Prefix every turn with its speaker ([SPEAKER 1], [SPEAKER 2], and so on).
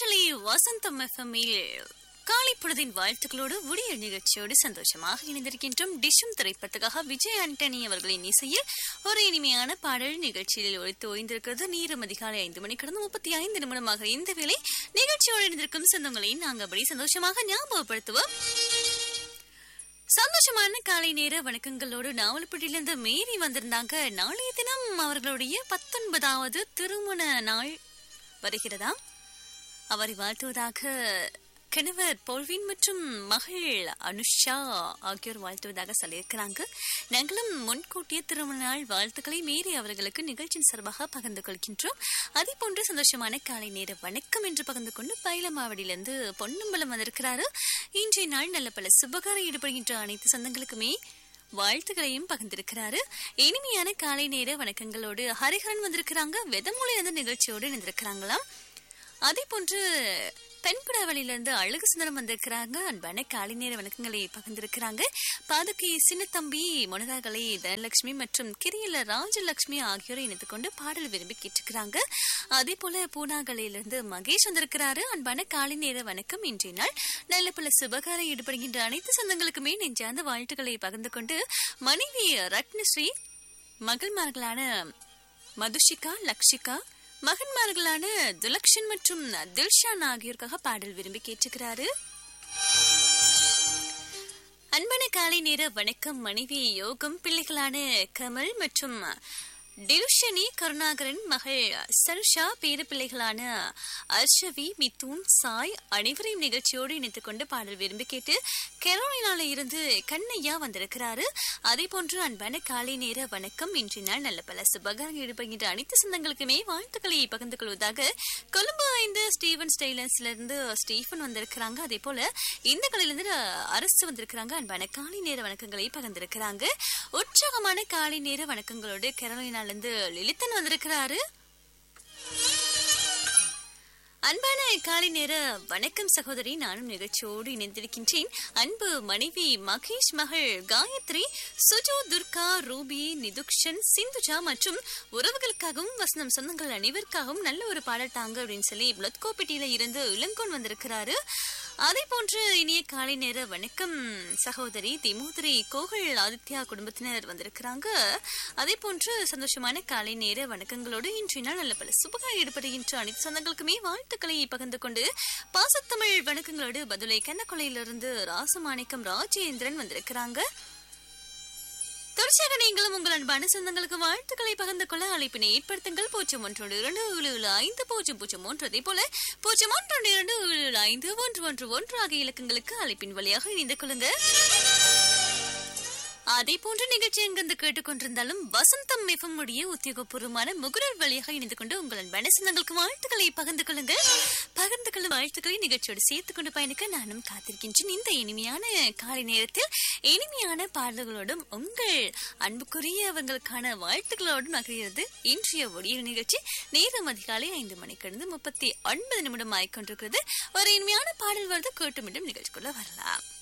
[SPEAKER 1] காற்றலை வசந்தம் எஃப்எம்மில் காலை பொழுதின் வாழ்த்துக்களோடு உடைய நிகழ்ச்சியோடு சந்தோஷமாக இணைந்திருக்கின்றோம் டிஷும் திரைப்படத்துக்காக விஜய் ஆண்டனி அவர்களின் இசையில் ஒரு இனிமையான பாடல் நிகழ்ச்சியில் ஒழித்து ஓய்ந்திருக்கிறது நேரம் அதிகாலை ஐந்து மணி கடந்து முப்பத்தி ஐந்து நிமிடமாக இந்த வேளை நிகழ்ச்சியோடு இணைந்திருக்கும் சொந்தங்களை நாங்கள் அப்படி சந்தோஷமாக ஞாபகப்படுத்துவோம் சந்தோஷமான காலை நேர வணக்கங்களோடு நாவல்பட்டியிலிருந்து மேரி வந்திருந்தாங்க நாளைய தினம் அவர்களுடைய பத்தொன்பதாவது திருமண நாள் வருகிறதாம் அவரை வாழ்த்துவதாக கணவர் போல்வின் மற்றும் மகள் அனுஷா ஆகியோர் வாழ்த்துவதாக சொல்லியிருக்கிறாங்க நாங்களும் முன்கூட்டிய திருமண நாள் வாழ்த்துக்களை மீறி அவர்களுக்கு நிகழ்ச்சியின் சார்பாக பகிர்ந்து கொள்கின்றோம் அதே போன்று சந்தோஷமான காலை நேர வணக்கம் என்று பகிர்ந்து கொண்டு பயிலமாவடியிலிருந்து பொன்னம்பலம் வந்திருக்கிறாரு இன்றைய நாள் நல்ல பல சுபகார ஈடுபடுகின்ற அனைத்து சொந்தங்களுக்குமே வாழ்த்துக்களையும் பகிர்ந்திருக்கிறாரு இனிமையான காலை நேர வணக்கங்களோடு ஹரிஹரன் வந்திருக்கிறாங்க வெதமொழி அந்த நிகழ்ச்சியோடு இணைந்திருக்கிறாங்களாம் அதே போன்று பெண்குடாவளியிலிருந்து அழகு சுந்தரம் வந்திருக்கிறாங்க அன்பான காலை நேர வணக்கங்களை பகிர்ந்திருக்கிறாங்க பாதுகை சின்னத்தம்பி மொனதாகலை தனலட்சுமி மற்றும் கிரியல ராஜலட்சுமி ஆகியோரை இணைத்துக் கொண்டு பாடல் விரும்பி கேட்டிருக்கிறாங்க அதே போல பூனாகலையிலிருந்து மகேஷ் வந்திருக்கிறாரு அன்பான காலை நேர வணக்கம் இன்றைய நாள் நல்ல பல சுபகார ஈடுபடுகின்ற அனைத்து சொந்தங்களுக்குமே நெஞ்சார்ந்த வாழ்த்துக்களை பகிர்ந்து கொண்டு மனைவி ரத்னஸ்ரீ மகள்மார்களான மதுஷிகா லக்ஷிகா மகன்மார்களான துலக்ஷன் மற்றும் தில்ஷான் ஆகியோருக்காக பாடல் விரும்பி கேட்டுக்கிறாரு அன்பான காலை நேர வணக்கம் மனைவி யோகம் பிள்ளைகளான கமல் மற்றும் டிலுஷனி கருணாகரன் மகள் சர்ஷா பேர பிள்ளைகளான அர்ஷவி மிதுன் சாய் அனைவரையும் நிகழ்ச்சியோடு இணைத்துக் கொண்டு பாடல் விரும்பி கேட்டு கெரோலினால இருந்து கண்ணையா வந்திருக்கிறாரு அதே போன்று அன்பான காலை நேர வணக்கம் இன்றைய நாள் நல்ல பல சுபகாரம் ஈடுபடுகின்ற அனைத்து சொந்தங்களுக்குமே வாழ்த்துக்களை பகிர்ந்து கொள்வதாக கொழும்பு ஐந்து ஸ்டீவன் ஸ்டைலன்ஸ்ல இருந்து ஸ்டீஃபன் வந்திருக்கிறாங்க அதே போல இந்த கலையிலிருந்து அரசு வந்திருக்கிறாங்க அன்பான காலை நேர வணக்கங்களை பகிர்ந்திருக்கிறாங்க உற்சாகமான காலை நேர வணக்கங்களோடு கெரோலினால இருந்து லலிதன் வந்திருக்கிறாரு அன்பான காலை நேர வணக்கம் சகோதரி நானும் நிகழ்ச்சியோடு இணைந்திருக்கின்றேன் அன்பு மனைவி மகேஷ் மகள் காயத்ரி சுஜோ துர்கா ரூபி நிதுக்ஷன் சிந்துஜா மற்றும் உறவுகளுக்காகவும் வசனம் சொந்தங்கள் அனைவருக்காகவும் நல்ல ஒரு பாடல் தாங்க அப்படின்னு சொல்லி பிளத்கோப்பட்டியில இருந்து இளங்கோன் வந்திருக்கிறாரு அதே போன்று இனிய காலை நேர வணக்கம் சகோதரி திமோதரி கோகல் ஆதித்யா குடும்பத்தினர் வந்திருக்கிறாங்க அதே போன்று சந்தோஷமான காலை நேர வணக்கங்களோடு இன்றைய நாள் நல்ல பல சுபகார ஈடுபடுகின்ற அனைத்து சொந்தங்களுக்குமே வாழ்த்துக்களை பகிர்ந்து கொண்டு பாசத்தமிழ் வணக்கங்களோடு பதுளை கண்ணக்கொலையிலிருந்து ராசமாணிக்கம் ராஜேந்திரன் வந்திருக்கிறாங்க தொடர்ச்சியாக நீங்களும் உங்கள் அன்பான சொந்தங்களுக்கு வாழ்த்துக்களை பகிர்ந்து கொள்ள அழைப்பினை ஏற்படுத்துங்கள் பூஜ்ஜியம் ஒன்றோடு இரண்டு ஏழு ஏழு ஐந்து பூஜ்ஜியம் பூஜ்ஜியம் ஒன்று அதே போல பூஜ்ஜியம் ஒன்றோடு இரண்டு ஏழு ஏழு ஐந்து ஒன்று ஒன்று ஒன்று ஆகிய இலக்கங்களுக்கு அழைப்பின் வழியாக இணைந்து கொள்ளுங்க அதே போன்ற நிகழ்ச்சி எங்கிருந்து கேட்டுக்கொண்டிருந்தாலும் வசந்தம் மிகவும் உடைய உத்தியோகபூர்வமான முகுரல் வழியாக இணைந்து கொண்டு உங்கள் அன்பான சொந்தங்களுக்கு வாழ்த்துக்களை பகிர்ந்து கொள்ளுங்க பகிர்ந்து கொள்ளும் வாழ்த்துக்களை நிகழ்ச்சியோடு சேர்த்துக் கொண்டு பயணிக்க நானும் காத்திருக்கின்றேன் இந்த இனிமையான காலை நேரத்தில் இனிமையான பாடல்களோடும் உங்கள் அன்புக்குரியவங்களுக்கான வாழ்த்துக்களோடும் நகர்கிறது இன்றைய ஒடியல் நிகழ்ச்சி நேரம் அதிகாலை ஐந்து மணிக்கிருந்து முப்பத்தி ஒன்பது நிமிடம் ஆய்கொண்டிருக்கிறது ஒரு இனிமையான பாடல் வருது கேட்டு மீண்டும் நிகழ்ச்சிக்குள்ள வரலாம்